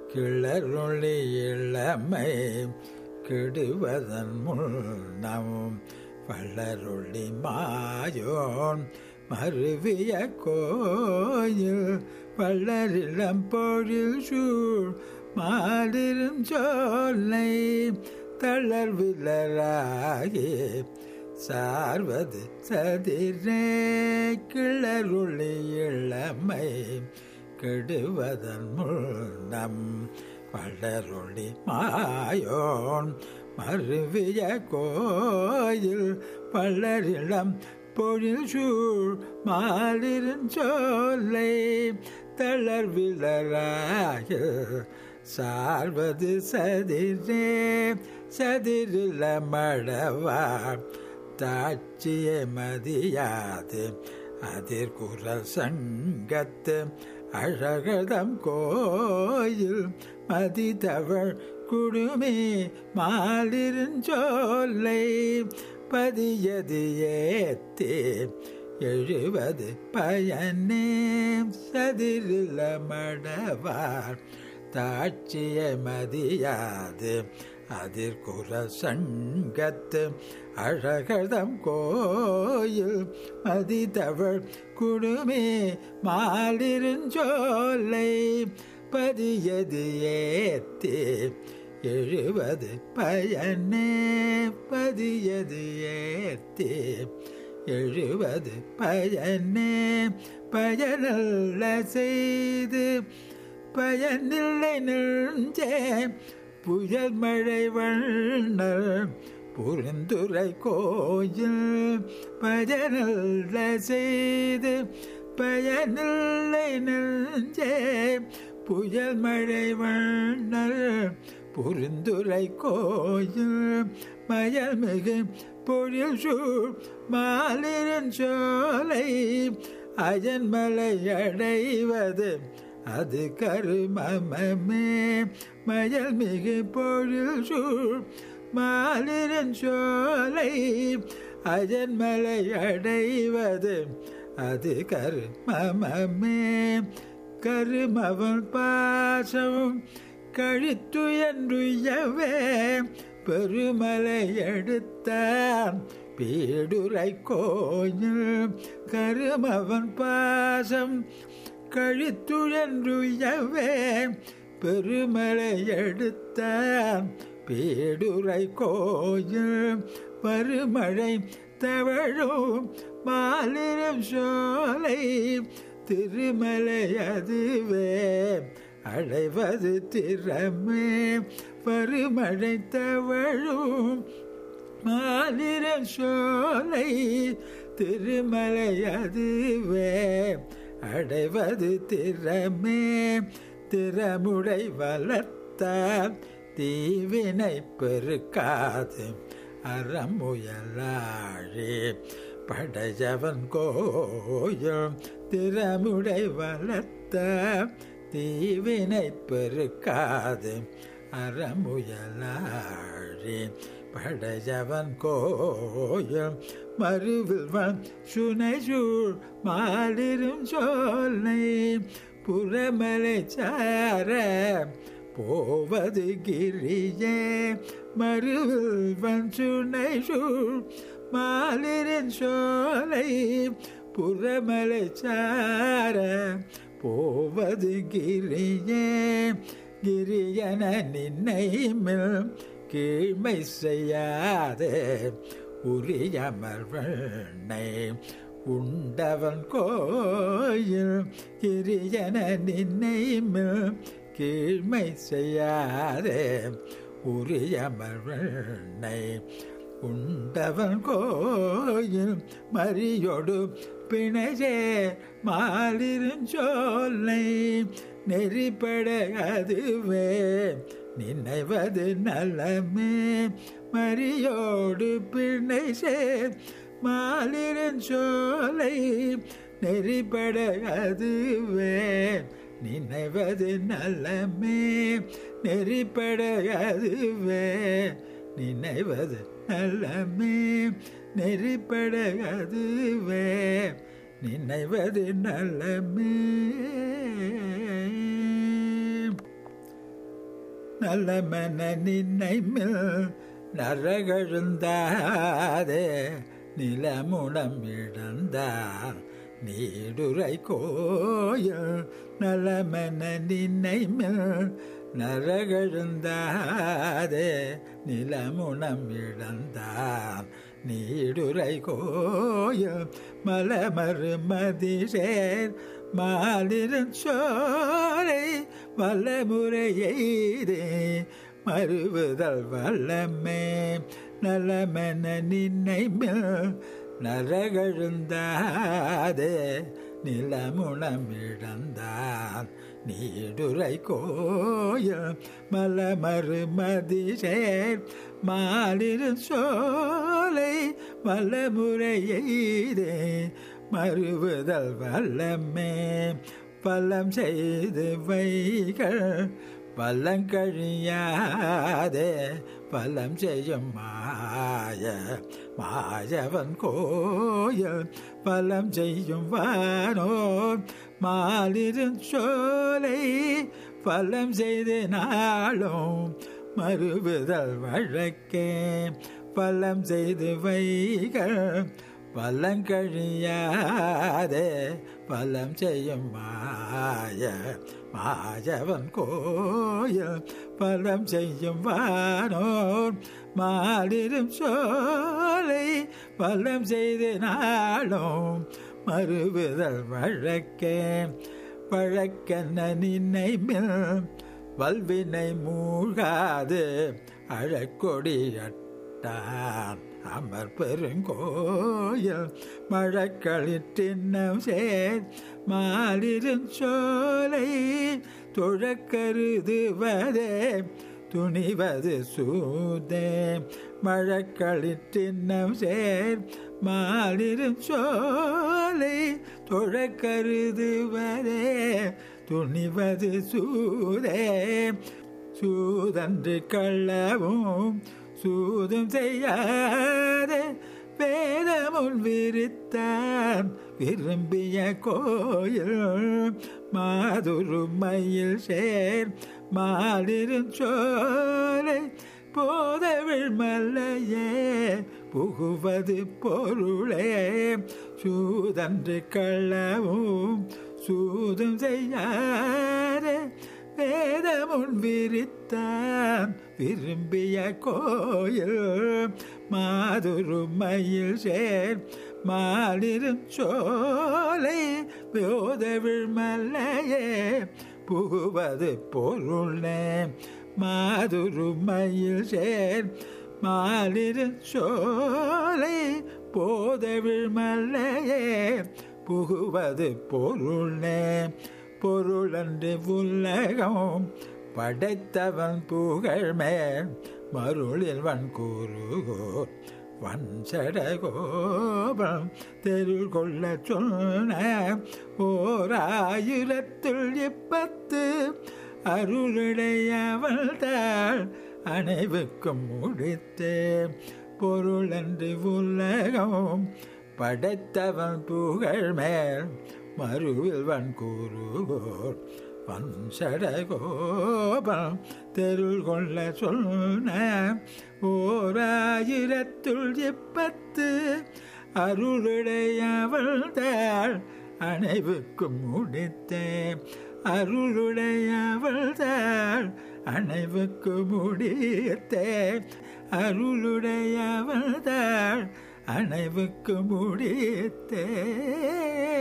கிளறொளி இளமை கெடுவதன் முன்னமும் வளரொளி மாயோன் மருவிய கோயில் வளரிளம் பொழில் சூழ் மாலிரும் சோலை தளர்விலராகி சார்வது சதிரே கிளருளி இளமை கெடுவதன் முன்னம் வளரொளி மாயோன் மருவிய கோயில் வளரிளம் பொழில் சூழ் மாலிருஞ்சோலை தளர்விலராக சார்வது சதிரே சதிரில மழவா தாட்சிய மதியாது அதிர்குரல் சங்கத்து அழகதம் கோயில் மதிதவள் குடுமி மாலிருஞ்சோலை பதியது ஏத்தே எழுவது பயனே சதிரில மடவார் தாட்சிய மதியாது அதிர்குற சங்கத்து அழகதம் கோயில் மதிதவள் குடுமே மாலிருஞ்சோலை பதியது ஏத்தே எழுவது பயனே பதியது ஏத்தே எழுவது பயனே பயனல்ல செய்து பயனில்லை நெஞ்சே புயல் மழை வண்ணர் புரிந்துரை கோயில் பயனல்ல செய்து பயனில்லை நெஞ்சே புயல் மழை வண்ணர் புரிந்துரை கோயில் மயல் மிகு பொழில் சூழ் மாலிரன் சோலை அஜன்மலை அடைவது அது கருமமே மயல் மிகு பொழில் சூழ் மாலிரன் சோலை அஜன்மலை அடைவது அது கருமமே கருமவன் பாசம் கழித்து என்றுயவே பெருமலை எடுத்தான் பீடுரை கோயில் கருமவன் பாசம் கழித்து என்றுயவே பெருமலை எடுத்தான் பீடுரை கோயில் பருமழை தவழும் மாலிரம் சோலை திருமலை அதுவே அடைவது திறமே பருமழை தவழும் மாலிரம் சோலை திருமலை அதுவே அடைவது திறமே திறமுடை வளர்த்தால் தீவினை பெருக்காது அறமுயலாழே படையவன் கோயில் திறமுடை வளர்த்த தீவினை பெருக்காது அறமுயலாழே படையவன் கோயில் மறுவில் சுனை சூழ் மாலிரும் சோலை புறமலை சார போவது கிரியே மறுவில் சுனை சூழ் மாலிரின் சோலை புறமலை சார போவது கிரியே கிரியன நின்னை மில் கீழ்மை செய்யாதே உரியமர்வனை உண்டவன் கோயில் கிரியன நின்னை மில் கீழ்மை செய்யாதே உரியமர்வனை உண்டவன் கோயில் மறியொடு பிணைசே மாலிருஞ்சோலை நெறிப்பட அதுவே நினைவது நலமே மறியோடு பிணைசே மாலிருஞ்சோலை நெறிப்பட அதுவே நினைவது நலமே நெறிப்பட அதுவே நினைவது நலமே நெறிப்பட அதுவே நினைவது நலமே நல்ல மன நின்னை மில் நரகழுந்தாதே நிலமுடம் இழந்தார் நீடுரை கோயில் நலமன நின்னை மில் நரகழுந்தாதே நிலமுனம் இழந்தார் நீடுரை கோயில் மலமறு மதிசேர் மாலிருஞ் சோலை வல்லமுறையெய்தே மறுவுதல் வல்லமே நலமென நின்னை மில் நரகழுந்தாதே நிலமுனம் இழந்தார் நீடுரை கோயில் மலமறு மதிசேர் மாலிரு சோலை வல்லமுறையெய்தே மறுவுதல் வல்லமே பல்லம் செய்து வைகள் பல்லங்கழியாதே பலம் செய்யும் மாய மாயவன் கோயில் பலம் செய்யும் வானோர் மாலிரும் சோலை பலம் செய்து நாளும் மறுவுதல் வழக்கே பலம் செய்து வைகள் பல்லங்கழியாதே பலம் செய்யும் மாய மாயவன் கோயில் பலம் செய்யும் வானோர் மாலிரும் சோலை பலம் செய்து நாளும் மறுவுதல் வழக்கே பழக்கென்ன நின்னை மில் வல்வினை மூழ்காது அழக்கொடியட்டான் அமர் பெருங்கோயில் மழக்களிற்றின்னம் சேர் மாலிரும் சோலை துழக்கருதுவதே துணிவது சூதே மழக்களிற்றின்னம் சேர் மாலிரும் சோலை தொழக்கருதுவதே துணிவது சூதே சூதன்று கள்ளவும் சூதும் செய்யாதே வேதமுள் விரித்தான் விரும்பிய கோயில் மாதுருமையில் சேர் மாலிரும் சோலை போதவிழ் மல்லையே புகுவது பொருளே சூதன்று கள்ளவும் சூதும் செய்யாதே வேதமுன் விரித்தான் விரும்பிய கோயில் மாதுருமையில் சேர் மாலிரும் சோலை போதவிழ் மல்லையே புகுவது பொருளே மாதுருமையில் சேர் மாலிரும் சோலை போதவிழ் மல்லையே புகுவது பொருளே பொருளன்று உலகம் படைத்தவன் புகழ் மேல் மருளில் வன் கூறுகோர் வன்சடகோபம் தெருள் கொள்ள சொன்ன ஓர் ஆயிரத்துள் இப்பத்து அருளுடையவள் தாள் அனைவுக்கும் முடித்தே பொருளன்று உலகம் படைத்தவன் புகழ் மேல் மறுவில் வன் கூறுவோர் வன்சடகோபம் தெருள் கொள்ள சொன்ன ஓர் ஆயிரத்துள் இப்பத்து அருளுடையவள் தாள் அனைவுக்கும் முடித்தே அருளுடையவள் தாள் அனைவுக்கு முடித்தே அருளுடையவள் தாள் அனைவுக்கு முடித்தே